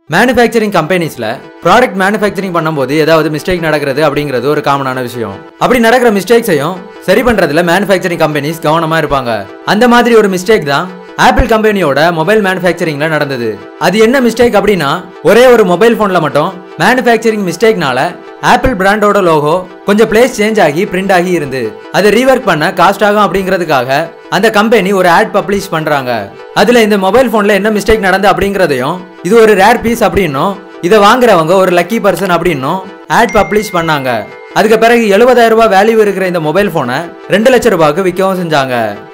manufacturing கம்பெனிஸ்ல product manufacturing பண்ணும்போது ஏதாவது mistake நடக்கிறது அப்படிங்கிறது ஒரு காமனான விஷயம் அப்படி நடக்கிற மிஸ்டேக்ஸையும் சரி பண்றதுல மேனுஃபேக்சரிங் கம்பெனிஸ் கவனமா இருப்பாங்க அந்த மாதிரி ஒரு மிஸ்டேக் தான் ஆப்பிள் கம்பெனியோட மொபைல் மேனுஃபேக்சரிங்ல நடந்தது அது என்ன மிஸ்டேக் அப்படின்னா ஒரே ஒரு மொபைல் போன்ல மட்டும் மேனுஃபேக்சரிங் மிஸ்டேக்னால ஆப்பிள் பிராண்டோட லோகோ கொஞ்சம் பிளேஸ் சேஞ்ச் ஆகி பிரிண்ட் ஆகி இருந்து அதை ரீவொர்க் பண்ண காஸ்ட் ஆகும் அப்படிங்கிறதுக்காக அந்த கம்பெனி ஒரு ஆட் பப்ளிஷ் பண்றாங்க அதுல இந்த மொபைல் போன்ல என்ன மிஸ்டேக் நடந்து அப்படிங்கறதையும் இது ஒரு ரேர் பீஸ் அப்படின்னும் இதை வாங்குறவங்க ஒரு லக்கி பர்சன் அப்படின்னும் ஆட் பப்ளிஷ் பண்ணாங்க அதுக்கு பிறகு எழுபதாயிரம் ரூபாய் வேல்யூ இருக்கிற இந்த மொபைல் போனை ரெண்டு லட்சம் ரூபாய்க்கு விற்கவும் செஞ்சாங்க